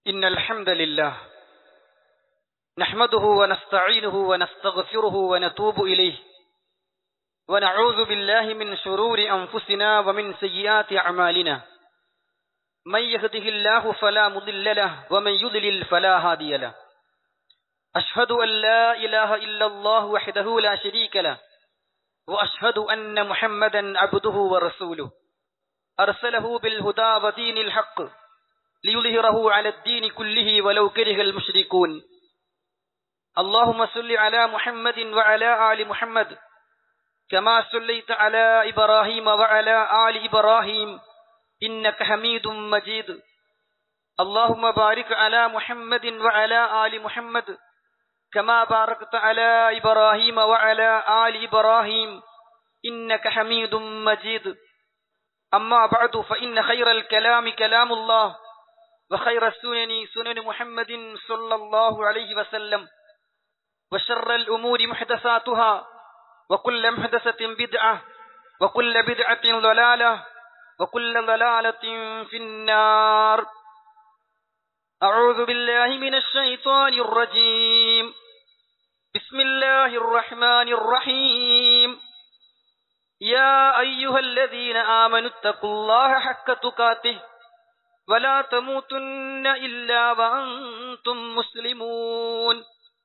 إن الحمد لله نحمده ونستعينه ونستغفره ونتوب إليه ونعوذ بالله من شرور أنفسنا ومن سيئات أعمالنا من يهده الله فلا مضل له ومن يضلل فلا هادي له أشهد أن لا إله إلا الله وحده لا شريك له وأشهد أن محمدا عبده ورسوله أرسله بالهدى ودين الحق ليظهره على الدين كله ولو كره المشركون اللهم صل على محمد وعلى آل محمد كما صليت على إبراهيم وعلى آل إبراهيم إنك حميد مجيد اللهم بارك على محمد وعلى آل محمد كما باركت على إبراهيم وعلى آل إبراهيم إنك حميد مجيد أما بعد فإن خير الكلام كلام الله وخير السنن سنن محمد صلى الله عليه وسلم وشر الأمور محدثاتها وكل محدثة بدعة وكل بدعة ضلالة وكل ضلالة في النار أعوذ بالله من الشيطان الرجيم بسم الله الرحمن الرحيم يا أيها الذين آمنوا اتقوا الله حق تقاته ولا تموتن إلا وأنتم مسلمون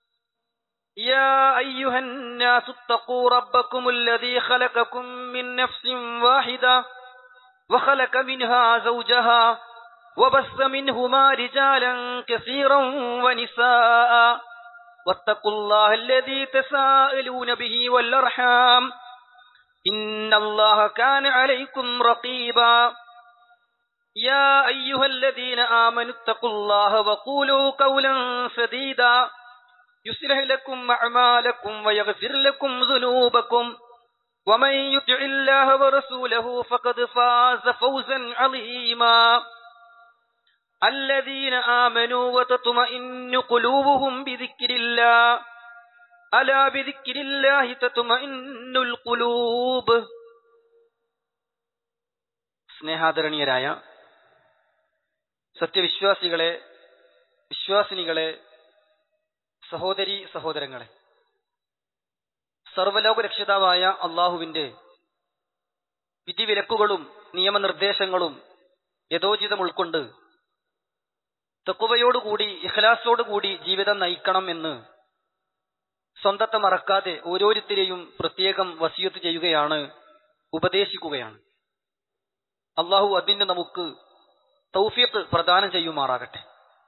يا أيها الناس اتقوا ربكم الذي خلقكم من نفس واحدة وخلق منها زوجها وبث منهما رجالا كثيرا ونساء واتقوا الله الذي تساءلون به والأرحام إن الله كان عليكم رقيبا يا أيها الذين آمنوا اتقوا الله وقولوا قولا سديدا يصلح لكم أعمالكم ويغفر لكم ذنوبكم ومن يطع الله ورسوله فقد فاز فوزا عظيما الذين آمنوا وتطمئن قلوبهم بذكر الله ألا بذكر الله تطمئن القلوب സ്നേഹാദരണീയരായ സത്യവിശ്വാസികളെ വിശ്വാസിനികളെ സഹോദരി സഹോദരങ്ങളെ സർവലോക രക്ഷിതാവായ അള്ളാഹുവിന്റെ വിധിവിലക്കുകളും നിയമനിർദ്ദേശങ്ങളും യഥോചിതം ഉൾക്കൊണ്ട് തെക്കുവയോടുകൂടി ഇഖ്ലാസോടുകൂടി ജീവിതം നയിക്കണം എന്ന് സ്വന്തത്തെ മറക്കാതെ ഓരോരുത്തരെയും പ്രത്യേകം വസിയത്ത് ചെയ്യുകയാണ് ഉപദേശിക്കുകയാണ് അള്ളാഹു അതിന് നമുക്ക് തൗഫീഖ് പ്രദാനം ചെയ്യുമാറാകട്ടെ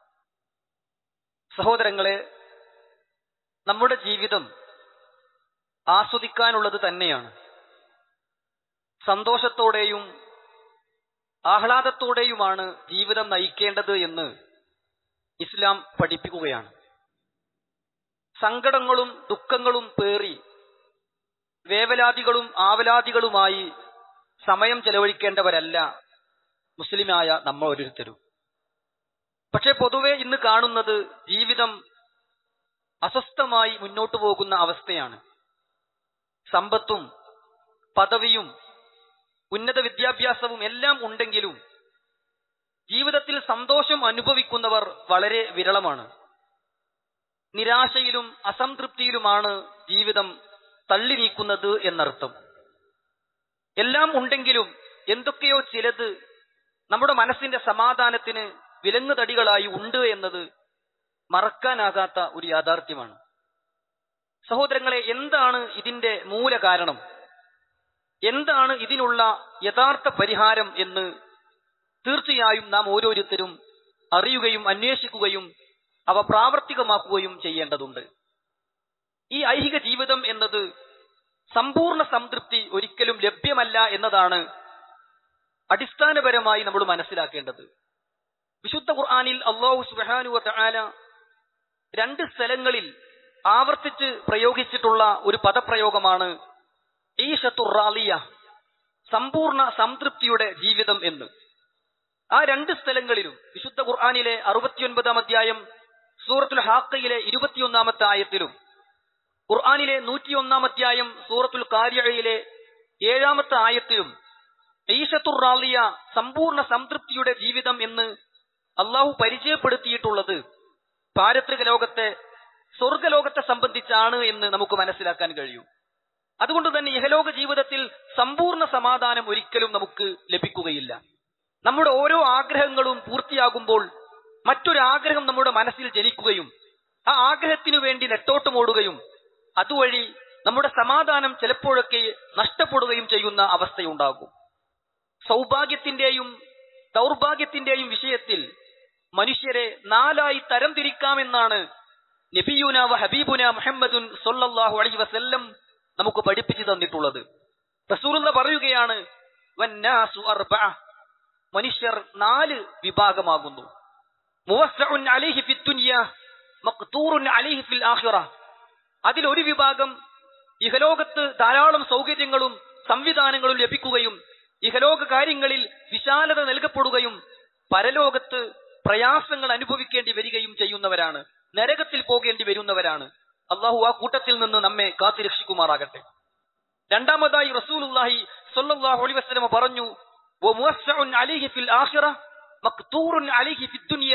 സഹോദരങ്ങളെ നമ്മുടെ ജീവിതം ആസ്വദിക്കാനുള്ളത് തന്നെയാണ് സന്തോഷത്തോടെയും ആഹ്ലാദത്തോടെയുമാണ് ജീവിതം നയിക്കേണ്ടത് എന്ന് ഇസ്ലാം പഠിപ്പിക്കുകയാണ് സങ്കടങ്ങളും ദുഃഖങ്ങളും പേറി വേവലാദികളും ആവലാദികളുമായി സമയം ചെലവഴിക്കേണ്ടവരല്ല മുസ്ലിമായ നമ്മൾ ഓരോരുത്തരും പക്ഷെ പൊതുവെ ഇന്ന് കാണുന്നത് ജീവിതം അസ്വസ്ഥമായി മുന്നോട്ടു പോകുന്ന അവസ്ഥയാണ് സമ്പത്തും പദവിയും ഉന്നത വിദ്യാഭ്യാസവും എല്ലാം ഉണ്ടെങ്കിലും ജീവിതത്തിൽ സന്തോഷം അനുഭവിക്കുന്നവർ വളരെ വിരളമാണ് നിരാശയിലും അസംതൃപ്തിയിലുമാണ് ജീവിതം തള്ളി നീക്കുന്നത് എന്നർത്ഥം എല്ലാം ഉണ്ടെങ്കിലും എന്തൊക്കെയോ ചിലത് നമ്മുടെ മനസ്സിന്റെ സമാധാനത്തിന് വിലങ്ങുതടികളായി ഉണ്ട് എന്നത് മറക്കാനാകാത്ത ഒരു യാഥാർത്ഥ്യമാണ് സഹോദരങ്ങളെ എന്താണ് ഇതിന്റെ മൂല കാരണം എന്താണ് ഇതിനുള്ള യഥാർത്ഥ പരിഹാരം എന്ന് തീർച്ചയായും നാം ഓരോരുത്തരും അറിയുകയും അന്വേഷിക്കുകയും അവ പ്രാവർത്തികമാക്കുകയും ചെയ്യേണ്ടതുണ്ട് ഈ ഐഹിക ജീവിതം എന്നത് സമ്പൂർണ്ണ സംതൃപ്തി ഒരിക്കലും ലഭ്യമല്ല എന്നതാണ് അടിസ്ഥാനപരമായി നമ്മൾ മനസ്സിലാക്കേണ്ടത് വിശുദ്ധ ഖുർആാനിൽ അള്ളാഹു സുബാനു തആല രണ്ട് സ്ഥലങ്ങളിൽ ആവർത്തിച്ച് പ്രയോഗിച്ചിട്ടുള്ള ഒരു പദപ്രയോഗമാണ് ഈഷത്തുറാലിയ സമ്പൂർണ്ണ സംതൃപ്തിയുടെ ജീവിതം എന്ന് ആ രണ്ട് സ്ഥലങ്ങളിലും വിശുദ്ധ ഖുർആാനിലെ അറുപത്തിയൊൻപതാം അധ്യായം സൂറത്തുൽ ഹാക്കയിലെ ഇരുപത്തിയൊന്നാമത്തെ ആയത്തിലും ഖുർആാനിലെ നൂറ്റിയൊന്നാം അധ്യായം സൂറത്തുൽ കാര്യയിലെ ഏഴാമത്തെ ആയത്തിലും ഈശത്തുർ റാലിയ സമ്പൂർണ്ണ സംതൃപ്തിയുടെ ജീവിതം എന്ന് അള്ളാഹു പരിചയപ്പെടുത്തിയിട്ടുള്ളത് പാരത്രിക ലോകത്തെ സ്വർഗലോകത്തെ സംബന്ധിച്ചാണ് എന്ന് നമുക്ക് മനസ്സിലാക്കാൻ കഴിയും അതുകൊണ്ട് തന്നെ ഇഹലോക ജീവിതത്തിൽ സമ്പൂർണ്ണ സമാധാനം ഒരിക്കലും നമുക്ക് ലഭിക്കുകയില്ല നമ്മുടെ ഓരോ ആഗ്രഹങ്ങളും പൂർത്തിയാകുമ്പോൾ മറ്റൊരു ആഗ്രഹം നമ്മുടെ മനസ്സിൽ ജനിക്കുകയും ആ ആഗ്രഹത്തിനു വേണ്ടി നെട്ടോട്ടമോടുകയും അതുവഴി നമ്മുടെ സമാധാനം ചിലപ്പോഴൊക്കെ നഷ്ടപ്പെടുകയും ചെയ്യുന്ന അവസ്ഥയുണ്ടാകും സൗഭാഗ്യത്തിന്റെയും ദൗർഭാഗ്യത്തിന്റെയും വിഷയത്തിൽ മനുഷ്യരെ നാലായി തരം തിരിക്കാമെന്നാണ് നബിയുന വ ഹബീബുന മുഹമ്മദുൻ സൊല്ലാഹു അലൈഹി വസല്ലം നമുക്ക് പഠിപ്പിച്ചു തന്നിട്ടുള്ളത് റസൂലുള്ള പറയുകയാണ് വന്നാസു അർബഅ മനുഷ്യർ നാല് വിഭാഗമാകുന്നു മുവസ്സഉൻ അലൈഹി ഫിദ് ദുനിയ മഖ്തൂറുൻ അലൈഹി ഫിൽ ആഖിറ അതിൽ ഒരു വിഭാഗം ഇഹലോകത്ത് ധാരാളം സൗകര്യങ്ങളും സംവിധാനങ്ങളും ലഭിക്കുകയും ഇഹലോക കാര്യങ്ങളിൽ വിശാലത നൽകപ്പെടുകയും പരലോകത്ത് പ്രയാസങ്ങൾ അനുഭവിക്കേണ്ടി വരികയും ചെയ്യുന്നവരാണ് നരകത്തിൽ പോകേണ്ടി വരുന്നവരാണ് അള്ളാഹു ആ കൂട്ടത്തിൽ നിന്ന് നമ്മെ കാത്തിരക്ഷിക്കുമാറാകട്ടെ രണ്ടാമതായി റസൂലുള്ളാഹി സ്വല്ലല്ലാഹു അലൈഹി വസല്ലം പറഞ്ഞു വമുവസ്സഉൻ അലൈഹി ഫിൽ ആഖിറ മഖ്തൂറുൻ അലൈഹി ഫിദ് ദുനിയ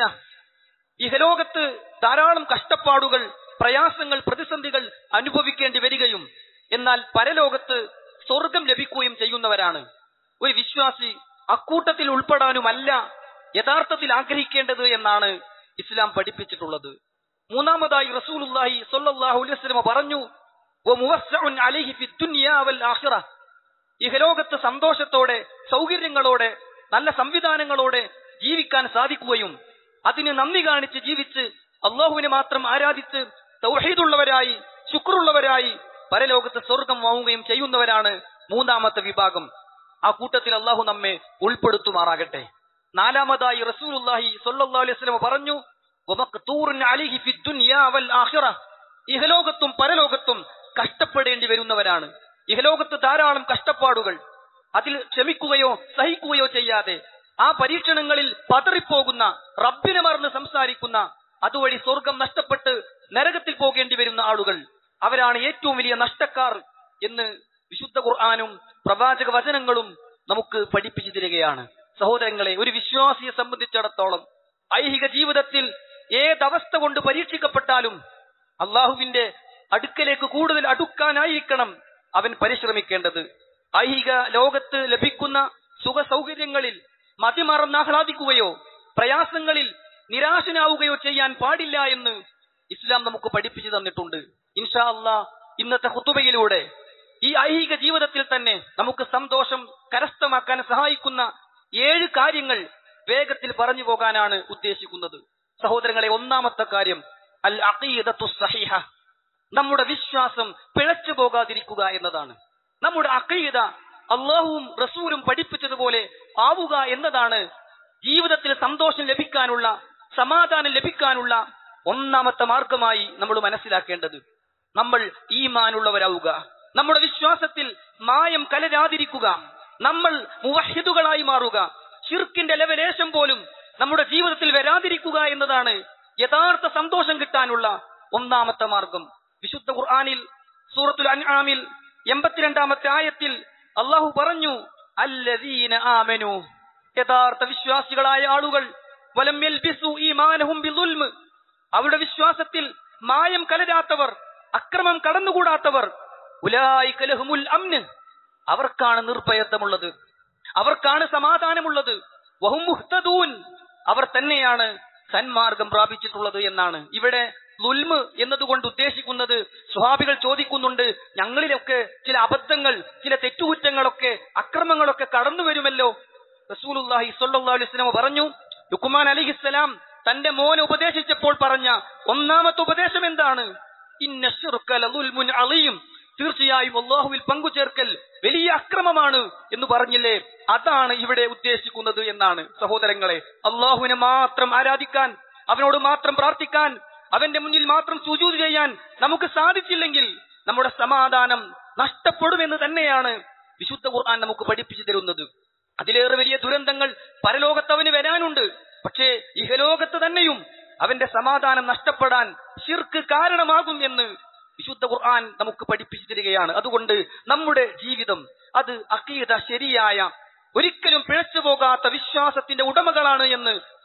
ഇഹലോകത്ത് ധാരാളം കഷ്ടപ്പാടുകൾ പ്രയാസങ്ങൾ പ്രതിസന്ധികൾ അനുഭവിക്കേണ്ടി വരികയും എന്നാൽ പരലോകത്ത് സ്വർഗം ലഭിക്കുകയും ചെയ്യുന്നവരാണ് ഒരു വിശ്വാസി അക്കൂട്ടത്തിൽ ഉൾപ്പെടാനുമല്ല യഥാർത്ഥത്തിൽ ആഗ്രഹിക്കേണ്ടത് എന്നാണ് ഇസ്ലാം പഠിപ്പിച്ചിട്ടുള്ളത് മൂന്നാമതായി റസൂലുള്ളാഹി സ്വല്ലല്ലാഹു അലൈഹി വസല്ലം പറഞ്ഞു വമുവസ്സഉൻ അലൈഹി ഫിദ് ദുനിയ വൽ ആഖിറ ഇഹലോകത്ത് സന്തോഷത്തോടെ സൗകര്യങ്ങളോടെ നല്ല സംവിധാനങ്ങളോടെ ജീവിക്കാൻ സാധിക്കുകയും അതിന് നന്ദി കാണിച്ച് ജീവിച്ച് അള്ളാഹുവിനെ മാത്രം ആരാധിച്ച് തൗഹീദുള്ളവരായി ശുക്രുള്ളവരായി പരലോകത്ത് സ്വർഗം വാങ്ങുകയും ചെയ്യുന്നവരാണ് മൂന്നാമത്തെ വിഭാഗം ആ കൂട്ടത്തിൽ അള്ളാഹു നമ്മെ ഉൾപ്പെടുത്തുമാറാകട്ടെ നാലാമതായി റസൂലുള്ളാഹി സ്വല്ലല്ലാഹു അലൈഹി വസല്ലം പറഞ്ഞു വമഖ്തൂറുൻ അലൈഹി ഫിദ് ദുനിയ വൽ ആഖിറ ഇഹലോകത്തും പരലോകത്തും കഷ്ടപ്പെടേണ്ടി വരുന്നവരാണ് ഇഹലോകത്ത് ധാരാളം കഷ്ടപ്പാടുകൾ അതിൽ ക്ഷമിക്കുകയോ സഹിക്കുകയോ ചെയ്യാതെ ആ പരീക്ഷണങ്ങളിൽ പതറിപ്പോകുന്ന റബ്ബിനെ മറന്ന് സംസാരിക്കുന്ന അതുവഴി സ്വർഗം നഷ്ടപ്പെട്ട് നരകത്തിൽ പോകേണ്ടി വരുന്ന ആളുകൾ അവരാണ് ഏറ്റവും വലിയ നഷ്ടക്കാർ എന്ന് വിശുദ്ധ ഖുർആാനും പ്രവാചക വചനങ്ങളും നമുക്ക് പഠിപ്പിച്ചു തരികയാണ് സഹോദരങ്ങളെ ഒരു വിശ്വാസിയെ സംബന്ധിച്ചിടത്തോളം ഐഹിക ജീവിതത്തിൽ ഏതവസ്ഥ കൊണ്ട് പരീക്ഷിക്കപ്പെട്ടാലും അള്ളാഹുവിന്റെ അടുക്കലേക്ക് കൂടുതൽ അടുക്കാനായിരിക്കണം അവൻ പരിശ്രമിക്കേണ്ടത് ഐഹിക ലോകത്ത് ലഭിക്കുന്ന സുഖ സൗകര്യങ്ങളിൽ മതിമറന്നാഹ്ലാദിക്കുകയോ പ്രയാസങ്ങളിൽ നിരാശനാവുകയോ ചെയ്യാൻ പാടില്ല എന്ന് ഇസ്ലാം നമുക്ക് പഠിപ്പിച്ചു തന്നിട്ടുണ്ട് ഇൻഷാ അള്ളാ ഇന്നത്തെ ഹുത്തുബയിലൂടെ ഈ ഐഹിക ജീവിതത്തിൽ തന്നെ നമുക്ക് സന്തോഷം കരസ്ഥമാക്കാൻ സഹായിക്കുന്ന ഏഴ് കാര്യങ്ങൾ വേഗത്തിൽ പറഞ്ഞു പോകാനാണ് ഉദ്ദേശിക്കുന്നത് സഹോദരങ്ങളെ ഒന്നാമത്തെ കാര്യം അൽ അഖീദത്തു സഹീഹ നമ്മുടെ വിശ്വാസം പിഴച്ചു പോകാതിരിക്കുക എന്നതാണ് നമ്മുടെ അഖീദ അള്ളാഹുവും റസൂലും പഠിപ്പിച്ചതുപോലെ ആവുക എന്നതാണ് ജീവിതത്തിൽ സന്തോഷം ലഭിക്കാനുള്ള സമാധാനം ലഭിക്കാനുള്ള ഒന്നാമത്തെ മാർഗമായി നമ്മൾ മനസ്സിലാക്കേണ്ടത് നമ്മൾ ഈമാനുള്ളവരാവുക നമ്മുടെ വിശ്വാസത്തിൽ മായം കലരാതിരിക്കുക നമ്മൾ മുവഹിദുകളായി മാറുക ഷിർക്കിന്റെ ലെവലേശം പോലും നമ്മുടെ ജീവിതത്തിൽ വരാതിരിക്കുക എന്നതാണ് യഥാർത്ഥ സന്തോഷം കിട്ടാനുള്ള ഒന്നാമത്തെ മാർഗം വിശുദ്ധ ഖുർആാനിൽ സൂറത്തുൽ അൻആമിൽ എൺപത്തിരണ്ടാമത്തെ ആയത്തിൽ അള്ളാഹു പറഞ്ഞു അല്ലദീന ആമനു യഥാർത്ഥ വിശ്വാസികളായ ആളുകൾ വലം യൽബിസു ഈമാനഹും ബിളുൽമ് അവരുടെ വിശ്വാസത്തിൽ മായം കലരാത്തവർ അക്രമം കടന്നുകൂടാത്തവർ ഉലായിക ലഹുമുൽ അംന് അവർക്കാണ് നിർഭയത്വമുള്ളത് അവർക്കാണ് സമാധാനമുള്ളത് വഹും മുഹ്തദൂൻ അവർ തന്നെയാണ് സന്മാർഗം പ്രാപിച്ചിട്ടുള്ളത് എന്നാണ് ഇവിടെ ലുൽമ് എന്നതുകൊണ്ട് ഉദ്ദേശിക്കുന്നത് സ്വഹാബികൾ ചോദിക്കുന്നുണ്ട് ഞങ്ങളിലൊക്കെ ചില അബദ്ധങ്ങൾ ചില തെറ്റുകുറ്റങ്ങളൊക്കെ അക്രമങ്ങളൊക്കെ കടന്നു വരുമല്ലോ റസൂലുല്ലാഹി സ്വല്ലല്ലാഹു അലൈഹി വസല്ലം പറഞ്ഞു ലുക്മാൻ അലിഹിസ്സലാം തന്റെ മോനെ ഉപദേശിച്ചപ്പോൾ പറഞ്ഞ ഒന്നാമത്തെ ഉപദേശം എന്താണ് ഇന്ന ശിർക ലദുൽമുൻ അളീം തീർച്ചയായും അള്ളാഹുവിൽ പങ്കുചേർക്കൽ വലിയ അക്രമമാണ് എന്ന് പറഞ്ഞില്ലേ അതാണ് ഇവിടെ ഉദ്ദേശിക്കുന്നത് എന്നാണ് സഹോദരങ്ങളെ അള്ളാഹുവിനെ മാത്രം ആരാധിക്കാൻ അവനോട് മാത്രം പ്രാർത്ഥിക്കാൻ അവന്റെ മുന്നിൽ മാത്രം സുജൂത് ചെയ്യാൻ നമുക്ക് സാധിച്ചില്ലെങ്കിൽ നമ്മുടെ സമാധാനം നഷ്ടപ്പെടുമെന്ന് തന്നെയാണ് വിശുദ്ധ ഖുർആൻ നമുക്ക് പഠിപ്പിച്ചു തരുന്നത് അതിലേറെ വലിയ ദുരന്തങ്ങൾ പരലോകത്ത് അവന് വരാനുണ്ട് പക്ഷേ ഇഹലോകത്ത് തന്നെയും അവന്റെ സമാധാനം നഷ്ടപ്പെടാൻ ശിർക്ക് കാരണമാകും എന്ന് വിശുദ്ധ ഖുർആൻ നമുക്ക് പഠിപ്പിച്ചു തരികയാണ് അതുകൊണ്ട് നമ്മുടെ ജീവിതം അത് അക്കീത ശരിയായ ഒരിക്കലും പിഴച്ചു പോകാത്ത വിശ്വാസത്തിന്റെ ഉടമകളാണ് എന്ന്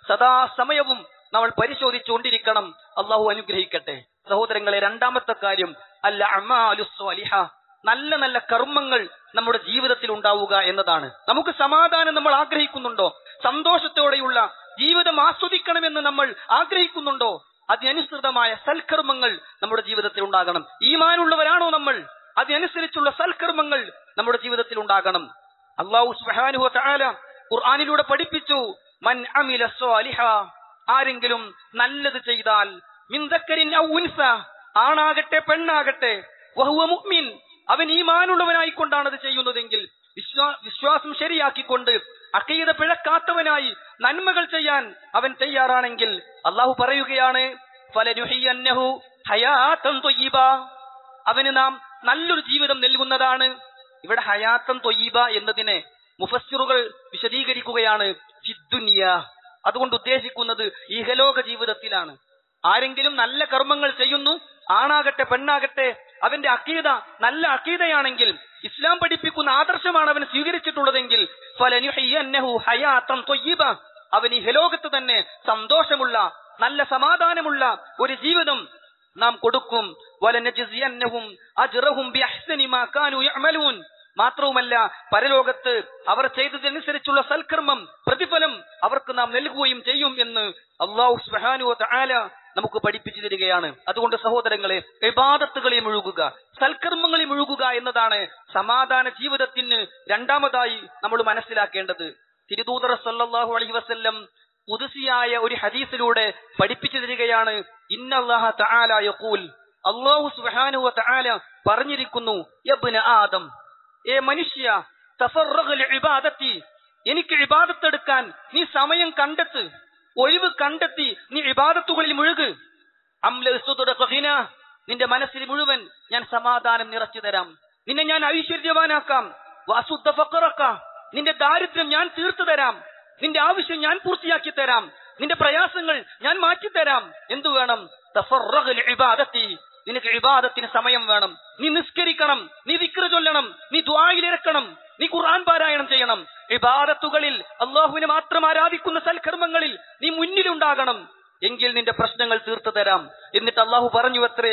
സദാസമയവും നമ്മൾ പരിശോധിച്ചുകൊണ്ടിരിക്കണം അള്ളാഹു അനുഗ്രഹിക്കട്ടെ സഹോദരങ്ങളെ രണ്ടാമത്തെ കാര്യം അല്ല അമാലുസ്വലിഹ നല്ല നല്ല കർമ്മങ്ങൾ നമ്മുടെ ജീവിതത്തിൽ ഉണ്ടാവുക എന്നതാണ് നമുക്ക് സമാധാനം നമ്മൾ ആഗ്രഹിക്കുന്നുണ്ടോ സന്തോഷത്തോടെയുള്ള ജീവിതം ആസ്വദിക്കണമെന്ന് നമ്മൾ ആഗ്രഹിക്കുന്നുണ്ടോ അതിനനുസൃതമായ സൽക്കർമ്മങ്ങൾ നമ്മുടെ ജീവിതത്തിൽ ഉണ്ടാകണം ഈമാനുള്ളവരാണോ നമ്മൾ അതിനനുസരിച്ചുള്ള സൽക്കർമ്മങ്ങൾ നമ്മുടെ ജീവിതത്തിൽ ഉണ്ടാകണം അള്ളാഹു സുബ്ഹാനഹു തആല ഖുർആനിലൂടെ പഠിപ്പിച്ചു മൻ അമില സ്വാലിഹ ആരെങ്കിലും നല്ലത് ചെയ്താൽ മിൻ ദക്കരിൻ ഔ ഉൻസ ആണാകട്ടെ പെണ്ണാകട്ടെ വഹുവ മുഅ്മിൻ അവൻ ഈമാനുള്ളവനായിക്കൊണ്ടാണ് അത് ചെയ്യുന്നതെങ്കിൽ വിശ്വാ വിശ്വാസം ശരിയാക്കിക്കൊണ്ട് അക്കീത പിഴക്കാത്തവനായി നന്മകൾ ചെയ്യാൻ അവൻ തയ്യാറാണെങ്കിൽ അള്ളാഹു പറയുകയാണ് ഫലനുഹിയന്നഹു ഹയാത്തൻ ത്വയ്യിബ അവന് നാം നല്ലൊരു ജീവിതം നൽകുന്നതാണ് ഇവിടെ ഹയാത്തൻ ത്വയ്യിബ എന്നതിനെ മുഫസ്സിറുകൾ വിശദീകരിക്കുകയാണ് ഫിദ്ദുനിയ അതുകൊണ്ട് ഉദ്ദേശിക്കുന്നത് ഇഹലോക ജീവിതത്തിലാണ് ആരെങ്കിലും നല്ല കർമ്മങ്ങൾ ചെയ്യുന്നു ആണാകട്ടെ പെണ്ണാകട്ടെ അവന്റെ അക്കീത നല്ല അക്കീതയാണെങ്കിൽ ഇസ്ലാം പഠിപ്പിക്കുന്ന ആദർശമാണ് അവൻ സ്വീകരിച്ചിട്ടുള്ളതെങ്കിൽ ഫലനുഹിയന്നഹു ഹയാത്തൻ ത്വയ്യിബ അവൻ ഇഹലോകത്ത് തന്നെ സന്തോഷമുള്ള നല്ല സമാധാനമുള്ള ഒരു ജീവിതം നാം കൊടുക്കും വലനജിസിയന്നഹും അജ്റഹും ബിഅഹ്സനി മാ കാനൂ യഅമലൂൻ മാത്രവുമല്ല പരലോകത്ത് അവർ ചെയ്തതനുസരിച്ചുള്ള സൽക്കർമ്മം പ്രതിഫലം അവർക്ക് നാം നൽകുകയും ചെയ്യും എന്ന് അള്ളാഹു സുബ്ഹാനഹു തആല നമുക്ക് പഠിപ്പിച്ചു തരികയാണ് അതുകൊണ്ട് സഹോദരങ്ങളെ വിവാദത്തുകളിൽ മുഴുകുക സൽക്കർമ്മങ്ങളിൽ മുഴുകുക എന്നതാണ് സമാധാന ജീവിതത്തിന് രണ്ടാമതായി നമ്മൾ മനസ്സിലാക്കേണ്ടത് തിരുദൂതർ സല്ലല്ലാഹു അലൈഹി വസല്ലം ഉദുസിയായ ഒരു ഹദീസിലൂടെ പഠിപ്പിച്ചു തരികയാണ് ഇന്നല്ലാഹ തആല യഖൂൽ അല്ലാഹു സുബ്ഹാനഹു വ തആല പറഞ്ഞിരിക്കുന്നു യബ്ന ആദം ഏ മനുഷ്യ തഫറഗ ലിഇബാദത്തി എനിക്ക് ഇബാദത്ത് എടുക്കാൻ നീ സമയം കണ്ടെത്ത് ഒഴിവ് കണ്ടെത്തി നീ ഇബാദത്തുകളിൽ മുഴുക് അംല സുദുറ ഖിന നിന്റെ മനസ്സിൽ മുഴുവൻ ഞാൻ സമാധാനം നിറച്ചു തരാം നിന്നെ ഞാൻ ഐശ്വര്യവാനാക്കാം വസുദ്ധ ഫഖറക്ക നിന്റെ ദാരിദ്ര്യം ഞാൻ തീർത്തു തരാം നിന്റെ ആവശ്യം ഞാൻ പൂർത്തിയാക്കി തരാം നിന്റെ പ്രയാസങ്ങൾ ഞാൻ മാറ്റിത്തരാം എന്തു വേണം തഫറഗ ലിഇബാദത്തി നിനക്ക് ഇബാദത്തിന് സമയം വേണം നീ നിസ്കരിക്കണം നീ വിക്ര ചൊല്ലണം നീ ദ്വായിലിരക്കണം നീ ഖുർആൻ പാരായണം ചെയ്യണം ഇബാദത്തുകളിൽ അള്ളാഹുവിനെ മാത്രം ആരാധിക്കുന്ന സൽക്കർമ്മങ്ങളിൽ നീ മുന്നിലുണ്ടാകണം എങ്കിൽ നിന്റെ പ്രശ്നങ്ങൾ തീർത്തു തരാം എന്നിട്ട് അള്ളാഹു പറഞ്ഞു അത്രേ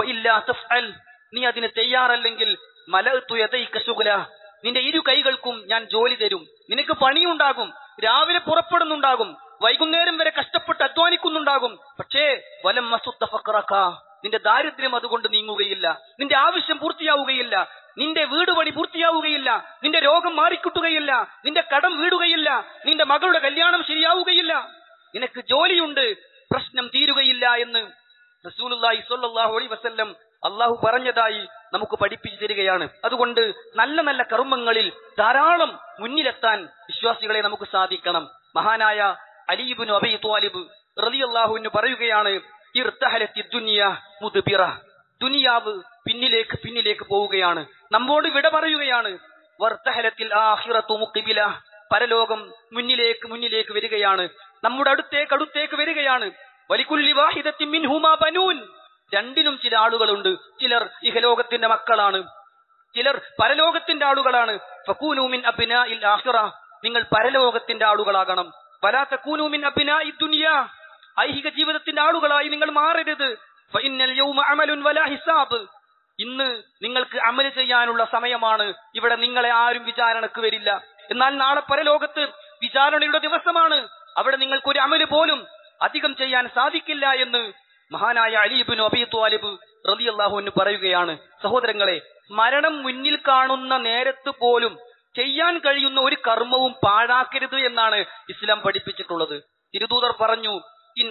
നീ അതിന് തയ്യാറല്ലെങ്കിൽ മലത്തുയതൈക്കശുകുല നിന്റെ ഇരു കൈകൾക്കും ഞാൻ ജോലി തരും നിനക്ക് പണിയുണ്ടാകും രാവിലെ പുറപ്പെടുന്നുണ്ടാകും വൈകുന്നേരം വരെ കഷ്ടപ്പെട്ട് അധ്വാനിക്കുന്നുണ്ടാകും പക്ഷേ വലം മസുത്തഫക്കറക്ക നിന്റെ ദാരിദ്ര്യം അതുകൊണ്ട് നീങ്ങുകയില്ല നിന്റെ ആവശ്യം പൂർത്തിയാവുകയില്ല നിന്റെ വീട് പണി പൂർത്തിയാവുകയില്ല നിന്റെ രോഗം മാറിക്കിട്ടുകയില്ല നിന്റെ കടം വീടുകയില്ല നിന്റെ മകളുടെ കല്യാണം ശരിയാവുകയില്ല നിനക്ക് ജോലിയുണ്ട് പ്രശ്നം തീരുകയില്ല എന്ന് റസൂലുള്ളാഹി സ്വല്ലല്ലാഹു അലൈഹി വസല്ലം അള്ളാഹു പറഞ്ഞതായി നമുക്ക് പഠിപ്പിച്ചു തരികയാണ് അതുകൊണ്ട് നല്ല നല്ല കർമ്മങ്ങളിൽ ധാരാളം മുന്നിലെത്താൻ വിശ്വാസികളെ നമുക്ക് സാധിക്കണം മഹാനായ അലീബിന് അബൈ ത്വാലിബ് റളിയല്ലാഹുവിന് പറയുകയാണ് ഇർത്തഹലത്തി ദുനിയ മുദ്ബിറ ദുനിയാവ് പിന്നിലേക്ക് പിന്നിലേക്ക് പോവുകയാണ് നമ്മോട് വിട പറയുകയാണ് വർത്തഹലത്തിൽ ആഹിറത്തു മുഖിബില പരലോകം മുന്നിലേക്ക് മുന്നിലേക്ക് വരികയാണ് നമ്മുടെ അടുത്തേക്ക് അടുത്തേക്ക് വരികയാണ് വലിക്കുല്ലി വാഹിദത്തി മിൻഹുമാ ബനൂൻ രണ്ടിനും ചില ആളുകളുണ്ട് ചിലർ ഇഹലോകത്തിന്റെ മക്കളാണ് ചിലർ പരലോകത്തിന്റെ ആളുകളാണ് ഫക്കൂനൂമിൻ അബിന ഇൽ ആഹിറ നിങ്ങൾ പരലോകത്തിന്റെ ആളുകളാകണം വലാത്ത കൂനൂമിൻ അബിന ഇ ദുനിയ ഐഹിക ജീവിതത്തിന്റെ ആളുകളായി നിങ്ങൾ മാറരുത് ഫഇന്നൽ യൗമ അമലുൻ വലാ ഹിസാബ് ഇന്ന് നിങ്ങൾക്ക് അമല് ചെയ്യാനുള്ള സമയമാണ് ഇവിടെ നിങ്ങളെ ആരും വിചാരണക്ക് വരില്ല എന്നാൽ നാളെ പരലോകത്ത് വിചാരണയുടെ ദിവസമാണ് അവിടെ നിങ്ങൾക്ക് ഒരു അമല് പോലും അധികം ചെയ്യാൻ സാധിക്കില്ല എന്ന് മഹാനായ അലീബിൻ അബി ത്വാലിബ് റളിയല്ലാഹുവിന് പറയുകയാണ് സഹോദരങ്ങളെ മരണം മുന്നിൽ കാണുന്ന നേരത്ത് പോലും ചെയ്യാൻ കഴിയുന്ന ഒരു കർമ്മവും പാഴാക്കരുത് എന്നാണ് ഇസ്ലാം പഠിപ്പിച്ചിട്ടുള്ളത് തിരുദൂതർ പറഞ്ഞു ഇൻ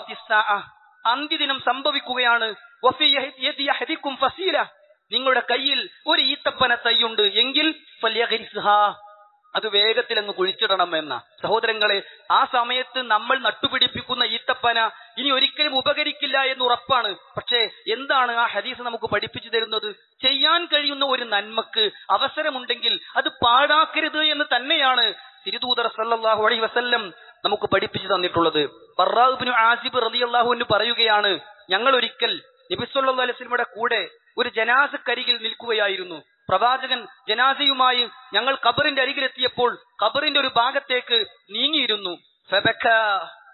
അന്ത്യദിനം സംഭവിക്കുകയാണ് വഫി യദി അഹദിക്കും ഫസീല നിങ്ങളുടെ കയ്യിൽ ഒരു ഈത്തപ്പന തൈയുണ്ട് എങ്കിൽ ഫല്യഗരിസ്ഹാ അത് വേഗത്തിൽ അങ്ങ് കുഴിച്ചിടണം എന്ന സഹോദരങ്ങളെ ആ സമയത്ത് നമ്മൾ നട്ടുപിടിപ്പിക്കുന്ന ഈത്തപ്പന ഇനി ഒരിക്കലും ഉപകരിക്കില്ല എന്ന് ഉറപ്പാണ് പക്ഷേ എന്താണ് ആ ഹദീസ് നമുക്ക് പഠിപ്പിച്ചു തരുന്നത് ചെയ്യാൻ കഴിയുന്ന ഒരു നന്മക്ക് അവസരമുണ്ടെങ്കിൽ അത് പാഴാക്കരുത് എന്ന് തന്നെയാണ് തിരുദൂതർ സല്ലല്ലാഹു അലൈഹി വസല്ലം നമുക്ക് പഠിപ്പിച്ചു തന്നിട്ടുള്ളത് ബറാബിനു ആസിബ് റളിയല്ലാഹുവിന് പറയുകയാണ് ഞങ്ങൾ ഒരിക്കൽ നബി സല്ലല്ലാഹു അലൈഹി വസല്ലമയുടെ കൂടെ ഒരു ജനാസക്കരികിൽ നിൽക്കുകയായിരുന്നു പ്രവാചകൻ ജനാസയുമായി ഞങ്ങൾ ഖബറിന്റെ അരികിലെത്തിയപ്പോൾ ഖബറിന്റെ ഒരു ഭാഗത്തേക്ക് നീങ്ങിയിരുന്നു ഫബക്ക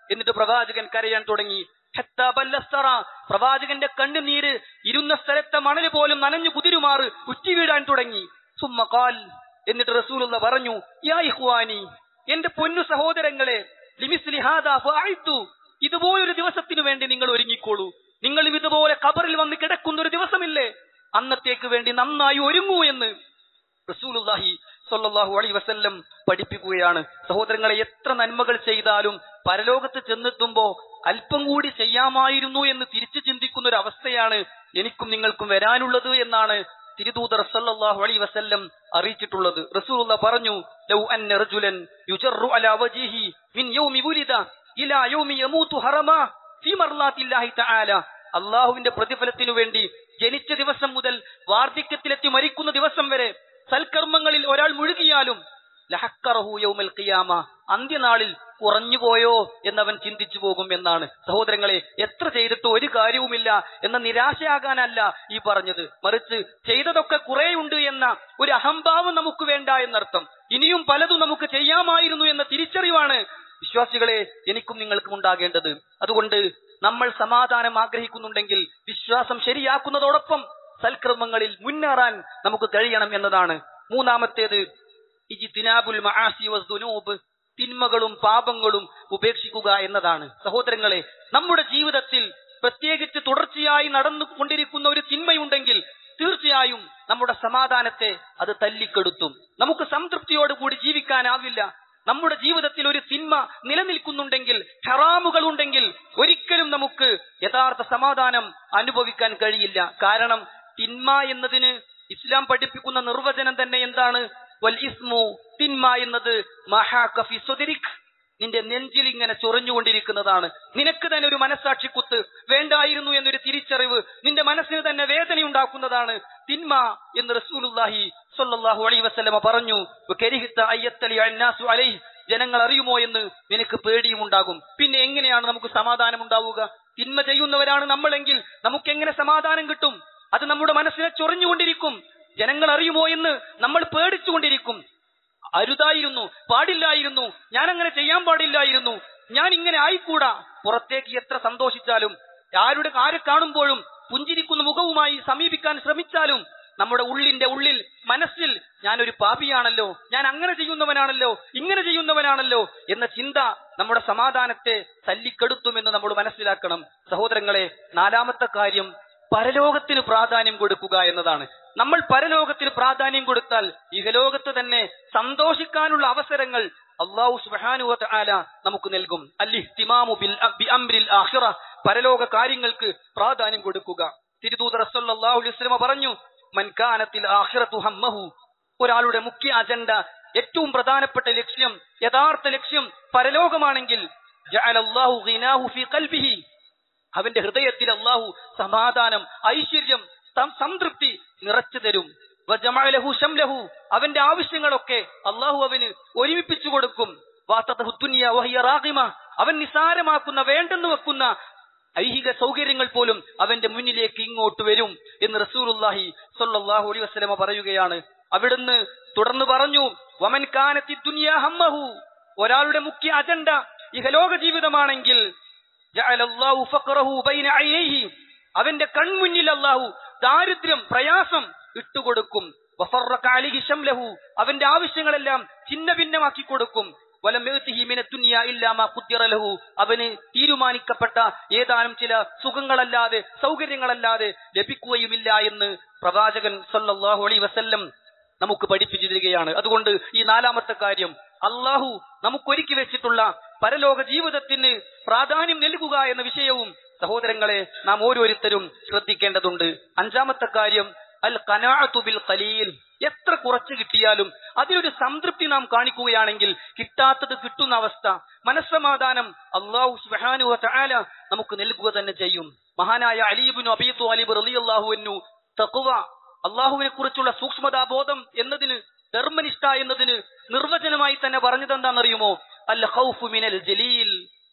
എന്നിട്ട് പ്രവാചകൻ കരയാൻ തുടങ്ങി ഹത്താ ബല്ലസ്തറ. പ്രവാചകന്റെ കണ്ണുനീര് ഇരുന്ന സ്ഥലത്തെ മണല് പോലും നനഞ്ഞു കുതിരുമാറ് ഉറ്റി വീഴാൻ തുടങ്ങി സുമ്മ ഖാൽ എന്നിട്ട് റസൂലുള്ള പറഞ്ഞു യാ ഇഖ്വാനി എന്റെ പൊന്നു സഹോദരങ്ങളെ ലിമിസ്ലി ഹാദാ ഫഅയ്തു ഇതുപോലൊരു ദിവസത്തിനു വേണ്ടി നിങ്ങൾ ഒരുങ്ങിക്കോളൂ നിങ്ങളും ഇതുപോലെ ഖബറിൽ വന്ന് കിടക്കുന്ന ഒരു ദിവസമില്ലേ അന്നത്തേക്ക് വേണ്ടി നന്നായി ഒരുങ്ങൂ എന്ന് റസൂലുള്ളാഹി സ്വല്ലല്ലാഹു അലൈഹി വസല്ലം പഠിപ്പിക്കുകയാണ് സഹോദരങ്ങളെ എത്ര നന്മകൾ ചെയ്താലും പരലോകത്ത് ചെന്നെത്തുമ്പോ അല്പം കൂടി ചെയ്യാമായിരുന്നു എന്ന് തിരിച്ചു ചിന്തിക്കുന്ന ഒരു അവസ്ഥയാണ് എനിക്കും നിങ്ങൾക്കും വരാനുള്ളത് എന്നാണ് തിരുദൂതർ സല്ലല്ലാഹു അലൈഹി വസല്ലം അറിയിച്ചിട്ടുള്ളത് റസൂലുള്ള പറഞ്ഞു ലൗ അന്ന റജുലൻ യുജറു അലാ വജിഹി മിൻ യൗമി വുലിദ ഇലാ യൗമി യമൂതു ഹറമാ ഫീ മർലാത്തില്ലാഹി തആല അള്ളാഹുവിന്റെ പ്രതിഫലത്തിനു വേണ്ടി ജനിച്ച ദിവസം മുതൽ വാർദ്ധക്യത്തിലെത്തി മരിക്കുന്ന ദിവസം വരെ സൽക്കർമ്മങ്ങളിൽ ഒരാൾ മുഴുകിയാലും ലഹക്കറഹു യൗമൽ ഖിയാമ അന്ത്യനാളിൽ കുറഞ്ഞുപോയോ എന്നവൻ ചിന്തിച്ചു പോകും എന്നാണ് സഹോദരങ്ങളെ എത്ര ചെയ്തിട്ട് ഒരു കാര്യവുമില്ല എന്ന നിരാശയാകാനല്ല ഈ പറഞ്ഞത് മറിച്ച് ചെയ്തതൊക്കെ കുറേയുണ്ട് എന്ന ഒരു അഹംഭാവം നമുക്ക് വേണ്ട എന്നർത്ഥം ഇനിയും പലതും നമുക്ക് ചെയ്യാമായിരുന്നു എന്ന തിരിച്ചറിവാണ് വിശ്വാസികളെ എനിക്കും നിങ്ങൾക്കും ഉണ്ടാകേണ്ടത് അതുകൊണ്ട് നമ്മൾ സമാധാനം ആഗ്രഹിക്കുന്നുണ്ടെങ്കിൽ വിശ്വാസം ശരിയാക്കുന്നതോടൊപ്പം സൽക്രമങ്ങളിൽ മുന്നേറാൻ നമുക്ക് കഴിയണം എന്നതാണ് മൂന്നാമത്തേത് ഇജിത്തിനാബുൽ മആസി വസ്ദുനൂബ് തിന്മകളും പാപങ്ങളും ഉപേക്ഷിക്കുക എന്നതാണ് സഹോദരങ്ങളെ നമ്മുടെ ജീവിതത്തിൽ പ്രത്യേകിച്ച് തുടർച്ചയായി നടന്നുകൊണ്ടിരിക്കുന്ന ഒരു തിന്മയുണ്ടെങ്കിൽ തീർച്ചയായും നമ്മുടെ സമാധാനത്തെ അത് തല്ലിക്കെടുത്തും നമുക്ക് സംതൃപ്തിയോടുകൂടി ജീവിക്കാനാവില്ല നമ്മുടെ ജീവിതത്തിൽ ഒരു തിന്മ നിലനിൽക്കുന്നുണ്ടെങ്കിൽ ഹറാമുകൾ ഉണ്ടെങ്കിൽ ഒരിക്കലും നമുക്ക് യഥാർത്ഥ സമാധാനം അനുഭവിക്കാൻ കഴിയില്ല കാരണം തിന്മ എന്നതിന് ഇസ്ലാം പഠിപ്പിക്കുന്ന നിർവചനം തന്നെ എന്താണ് വൽ ഇസ്മു തിന്മ എന്നത് മഹാ കഫി സ്വദിരിക് നിന്റെ നെഞ്ചിൽ ഇങ്ങനെ ചൊറിഞ്ഞുകൊണ്ടിരിക്കുന്നതാണ് നിനക്ക് തന്നെ ഒരു മനസ്സാക്ഷി കുത്ത് വേണ്ടായിരുന്നു എന്നൊരു തിരിച്ചറിവ് നിന്റെ മനസ്സിന് തന്നെ വേദനയുണ്ടാക്കുന്നതാണ് തിന്മ എന്ന് റസൂലുള്ളാഹി സ്വല്ലല്ലാഹു അലൈഹി വസല്ലമ പറഞ്ഞു കരിഹിത്ത അയ്യത്തലി അന്നാസു അലൈഹി ജനങ്ങൾ അറിയുമോ എന്ന് നിനക്ക് പേടിയും ഉണ്ടാകും പിന്നെ എങ്ങനെയാണ് നമുക്ക് സമാധാനം ഉണ്ടാവുക തിന്മ ചെയ്യുന്നവരാണ് നമ്മളെങ്കിൽ നമുക്ക് എങ്ങനെ സമാധാനം കിട്ടും അത് നമ്മുടെ മനസ്സിനെ ചൊറിഞ്ഞുകൊണ്ടിരിക്കും ജനങ്ങൾ അറിയുമോ എന്ന് നമ്മൾ പേടിച്ചുകൊണ്ടിരിക്കും അരുതായിരുന്നു പാടില്ലായിരുന്നു ഞാൻ അങ്ങനെ ചെയ്യാൻ പാടില്ലായിരുന്നു ഞാൻ ഇങ്ങനെ ആയിക്കൂടാ പുറത്തേക്ക് എത്ര സന്തോഷിച്ചാലും ആരുടെ ആരെ കാണുമ്പോഴും പുഞ്ചിരിക്കുന്ന മുഖവുമായി സമീപിക്കാൻ ശ്രമിച്ചാലും നമ്മുടെ ഉള്ളിന്റെ ഉള്ളിൽ മനസ്സിൽ ഞാനൊരു പാപിയാണല്ലോ ഞാൻ അങ്ങനെ ചെയ്യുന്നവനാണല്ലോ ഇങ്ങനെ ചെയ്യുന്നവനാണല്ലോ എന്ന ചിന്ത നമ്മുടെ സമാധാനത്തെ തല്ലിക്കെടുത്തുമെന്ന് നമ്മൾ മനസ്സിലാക്കണം സഹോദരങ്ങളെ നാലാമത്തെ കാര്യം പരലോകത്തിന് പ്രാധാന്യം കൊടുക്കുക എന്നതാണ് നമ്മൾ പരലോകത്തിന് പ്രാധാന്യം കൊടുത്താൽ ഇഹലോകത്ത് തന്നെ സന്തോഷിക്കാനുള്ള അവസരങ്ങൾ അള്ളാഹു സുബ്ഹാനഹു വ തആല നമുക്ക് നൽകും അല്ലിഹ്തിമാമു ബിൽ ബി അംരിൽ ആഖിറ പരലോക കാര്യങ്ങൾക്ക് പ്രാധാന്യം കൊടുക്കുക തിരുദൂതർ സല്ലല്ലാഹു അലൈഹി വസല്ലം പറഞ്ഞു മൻ കാനത്തിൽ ആഖിറതു ഹമ്മഹു ഒരാളുടെ മുഖ്യ അജണ്ട ഏറ്റവും പ്രധാനപ്പെട്ട ലക്ഷ്യം യഥാർത്ഥ ലക്ഷ്യം പരലോകമാണെങ്കിൽ ജഅലല്ലാഹു ഗിനാഹു ഫീ ഖൽബിഹി അവന്റെ ഹൃദയത്തിൽ അള്ളാഹു സമാധാനം ഐശ്വര്യം സം- സംതൃപ്തി നിറച്ചു തരും വജമഅലഹു ശംലഹു അവന്റെ ആവശ്യങ്ങളൊക്കെ അള്ളാഹു അവന് ഒരുമിപ്പിച്ചു കൊടുക്കും വാത്തതഹു ദുനിയ വഹിയ റാഗിമ അവൻ നിസാരമാക്കുന്ന വേണ്ടെന്ന് വെക്കുന്ന ഐഹിക സൗകര്യങ്ങൾ പോലും അവന്റെ മുന്നിലേക്ക് ഇങ്ങോട്ട് വരും എന്ന് റസൂലുള്ളാഹി സ്വല്ലല്ലാഹു അലൈഹി വസല്ലമ പറയുകയാണ് അവിടുന്ന് തുടർന്ന് പറഞ്ഞു വമൻ കാനത്തി ദുനിയ ഹമ്മഹു ഒരാളുടെ മുഖ്യ അജണ്ട ഇഹലോക ജീവിതമാണെങ്കിൽ ജഅലല്ലാഹു ഫഖറഹു ബൈന ഐനൈഹി അവന്റെ കൺമുന്നിൽ അല്ലാഹു ദാരിദ്ര്യം പ്രയാസം ഇട്ടുകൊടുക്കും വഫറക അലൈഹി ശംലഹു അവന്റെ ആവശ്യങ്ങളെല്ലാം ഛിന്ന ഭിന്നമാക്കി കൊടുക്കും വലം യഅ്തിഹി മിന ദുനിയ ഇല്ലാ മാ ഖുദ്ദിറ ലഹു അവന് തീരുമാനിക്കപ്പെട്ട ഏതാനും ചില സുഖങ്ങളല്ലാതെ സൗകര്യങ്ങളല്ലാതെ ലഭിക്കുകയുമില്ല എന്ന് പ്രവാചകൻ സല്ലല്ലാഹു അലൈഹി വസല്ലം നമുക്ക് പഠിപ്പിച്ചു തരികയാണ് അതുകൊണ്ട് ഈ നാലാമത്തെ കാര്യം അള്ളാഹു നമുക്കൊരുക്കി വെച്ചിട്ടുള്ള പരലോക ജീവിതത്തിന് പ്രാധാന്യം നൽകുക എന്ന വിഷയവും സഹോദരങ്ങളെ നാം ഓരോരുത്തരും ശ്രദ്ധിക്കേണ്ടതുണ്ട് അഞ്ചാമത്തെ കാര്യം അൽ ഖനാഅത്തു ബിൽ ഖലീൽ എത്ര കുറച്ച് കിട്ടിയാലും അതിലൊരു സംതൃപ്തി നാം കാണിക്കുകയാണെങ്കിൽ കിട്ടാത്തത് കിട്ടുന്ന അവസ്ഥ മനസ്സമാധാനം അള്ളാഹു സുബ്ഹാനഹു വ തആല നമുക്ക് നൽകുക തന്നെ ചെയ്യും മഹാനായ അലീബിനു അബീ ത്വാലിബ് റളിയല്ലാഹു അൻഹു തഖ്വ അള്ളാഹുവിനെ കുറിച്ചുള്ള സൂക്ഷ്മതാബോധം എന്നതിന് ധർമ്മനിഷ്ഠ എന്നതിന് നിർവചനമായി തന്നെ പറഞ്ഞത് എന്താണെന്നറിയുമോ അൽ ഖൗഫു മിനൽ ജലീൽ